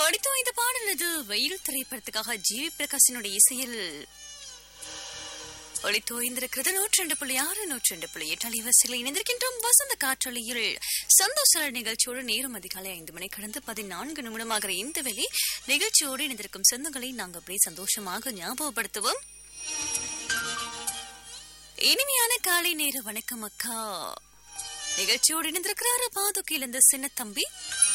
படித்தோம் இந்த பாடல் இது வெயில் திரைப்படத்துக்காக ஜிவி பிரகாஷினுடைய இசையில் ஒளித்தோய்ந்திருக்கிறது நூற்றி ரெண்டு புள்ளி ஆறு நூற்றி ரெண்டு புள்ளி எட்டு அலைவரிசையில் இணைந்திருக்கின்றோம் வசந்த காற்றொலியில் சந்தோஷ நிகழ்ச்சியோடு நேரம் அதிகாலை ஐந்து மணி கடந்து பதினான்கு நிமிடமாகிற இந்த வேளை நிகழ்ச்சியோடு இணைந்திருக்கும் சொந்தங்களை நாங்கள் அப்படியே சந்தோஷமாக ஞாபகப்படுத்துவோம் இனிமையான காலை நேர வணக்கம் அக்கா நிகழ்ச்சியோடு இணைந்திருக்கிறாரு பாதுகையிலிருந்து சின்ன தம்பி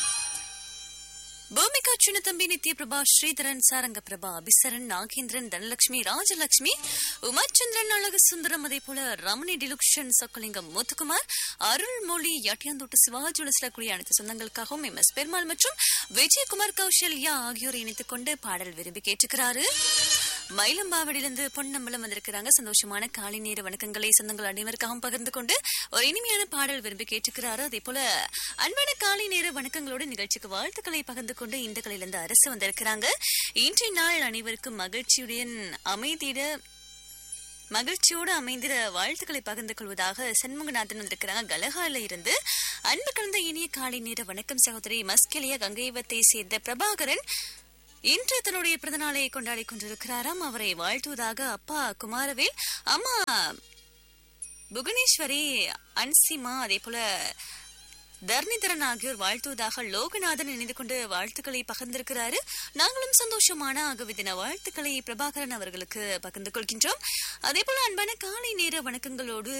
பூமிகா சின்னத்தம்பி நித்ய பிரபா ஸ்ரீதரன் சாரங்க பிரபா அபிசரன் நாகேந்திரன் தனலட்சுமி ராஜலட்சுமி உமாச்சந்திரன் அழகு சுந்தரம் அதே போல ரமணி டிலுக்ஷன் சொக்கலிங்கம் முத்துக்குமார் அருள்மொழி யாட்டியாந்தோட்டு சிவாஜி உலசிலக்கூடிய அனைத்து சொந்தங்களுக்காகவும் எம் எஸ் பெருமாள் மற்றும் விஜயகுமார் கௌசல்யா ஆகியோர் இணைத்துக் கொண்டு பாடல் விரும்பி கேட்டுக்கிறாரு மயிலம்பாவடியிலிருந்து பொன்னம்பலம் வந்திருக்கிறாங்க சந்தோஷமான காலை நேர வணக்கங்களை சொந்தங்கள் அனைவருக்காகவும் பகிர்ந்து கொண்டு ஒரு இனிமையான பாடல் விரும்பி கேட்டுக்கிறாரு அதே போல அன்பான காலை நேர வணக்கங்களோடு நிகழ்ச்சிக்கு வாழ்த்துக்களை பகிர்ந்து கொண்டு இந்த கலையிலிருந்து அரசு வந்திருக்கிறாங்க இன்றைய நாள் அனைவருக்கும் மகிழ்ச்சியுடன் அமைதியிட மகிழ்ச்சியோடு அமைந்திட வாழ்த்துக்களை பகிர்ந்து கொள்வதாக சண்முகநாதன் வந்திருக்கிறாங்க கலகால இருந்து அன்பு கலந்த இனிய காலை நேர வணக்கம் சகோதரி மஸ்கெலிய கங்கைவத்தை சேர்ந்த பிரபாகரன் இன்று தன்னுடைய பிறந்தநாளை கொண்டாடி கொண்டிருக்கிறாராம் அவரை வாழ்த்துவதாக அப்பா குமாரவேல் அம்மா புவனேஸ்வரி அன்சிமா அதே போல தர்ணிதரன் ஆகியோர் வாழ்த்துவதாக லோகநாதன் இணைந்து கொண்டு வாழ்த்துக்களை பகிர்ந்திருக்கிறாரு நாங்களும் சந்தோஷமான ஆகவே தின வாழ்த்துக்களை பிரபாகரன் அவர்களுக்கு பகிர்ந்து கொள்கின்றோம் அதே போல அன்பான காலை நேர வணக்கங்களோடு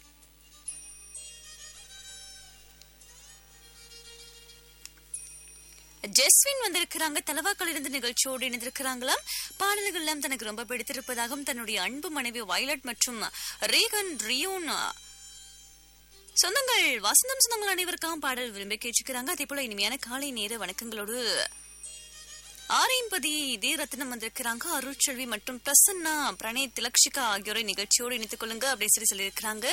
ஜெஸ்வின் வந்திருக்கிறாங்க தலவாக்கள் இருந்து நிகழ்ச்சியோடு இணைந்திருக்கிறாங்களாம் பாடல்கள் எல்லாம் தனக்கு ரொம்ப பிடித்திருப்பதாகவும் தன்னுடைய அன்பு மனைவி வயலட் மற்றும் ரீகன் ரியோன் சொந்தங்கள் வசந்தம் சொந்தங்கள் அனைவருக்காகவும் பாடல் விரும்பி கேட்டுக்கிறாங்க அதே போல இனிமையான காலை நேர வணக்கங்களோடு ஆரையம்பதி இதே ரத்னம் வந்திருக்கிறாங்க அருள்செல்வி மற்றும் பிரசன்னா பிரணய் திலக்ஷிகா ஆகியோரை நிகழ்ச்சியோடு இணைத்துக் கொள்ளுங்க அப்படின்னு சொல்லி சொல்லியிருக்கிறாங்க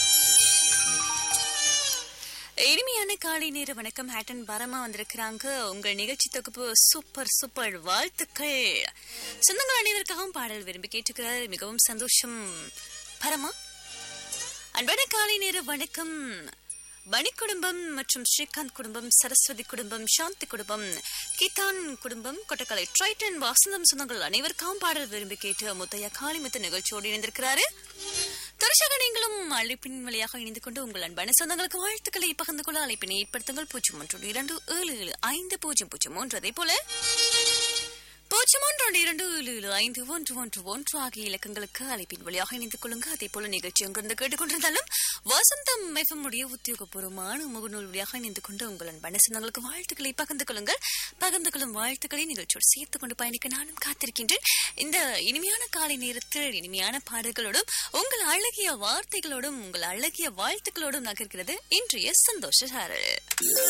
இனிமையான காலை நேர வணக்கம் ஹேட்டன் பரமா வந்திருக்கிறாங்க உங்கள் நிகழ்ச்சி தொகுப்பு சூப்பர் சூப்பர் வாழ்த்துக்கள் சொந்தங்கள் அனைவருக்காகவும் பாடல் விரும்பி கேட்டுக்கிறார் மிகவும் சந்தோஷம் பரமா அன்பான காலை நேர வணக்கம் மணி குடும்பம் மற்றும் ஸ்ரீகாந்த் குடும்பம் சரஸ்வதி குடும்பம் சாந்தி குடும்பம் கிதான் குடும்பம் கொட்டக்கலை ட்ரைட்டன் வாசந்தம் சொந்தங்கள் அனைவருக்காகவும் பாடல் விரும்பி கேட்டு முத்தையா காளிமுத்து நிகழ்ச்சியோடு இணைந்திருக்கிறாரு தொடர்ச்சியாக நீங்களும் அழைப்பின் வழியாக இணைந்து கொண்டு உங்கள் அன்பான சொந்தங்களுக்கு வாழ்த்துக்களை பகிர்ந்து கொள்ள அழைப்பினை ஏற்படுத்துங்கள் பூஜ்ஜியம் ஒன்று இரண்டு ஏழு ஏழு ஐந்து பூஜ்ஜியம் பூஜ்ஜியம் ஒன்று அதே போல பூஜ்ஜியம் ஒன்று இரண்டு ஏழு ஏழு ஐந்து ஒன்று ஒன்று ஒன்று ஆகிய இலக்கங்களுக்கு அழைப்பின் வழியாக இணைந்து கொள்ளுங்க அதே போல நிகழ்ச்சி அங்கிருந்து கேட்டுக்கொண்டிருந்தாலும் வசந்தம் எஃப்எம் உடைய உத்தியோகபூர்வமான முகநூல் வழியாக இணைந்து கொண்டு உங்கள் அன்பான சொந்தங்களுக்கு வாழ்த்துக்களை பகிர்ந்து கொள்ளுங்கள் பகிர்ந்து கொள்ளும் வாழ்த்துக்களை நிகழ்ச்சியோடு சேர்த்துக் கொண்டு பயணிக்க நானும் காத்திருக்கின்றேன் இந்த இனிமையான காலை நேரத்தில் இனிமையான பாடல்களோடும் உங்கள் அழகிய வார்த்தைகளோடும் உங்கள் அழகிய வாழ்த்துக்களோடும் நகர்கிறது இன்றைய சந்தோஷ சாரல்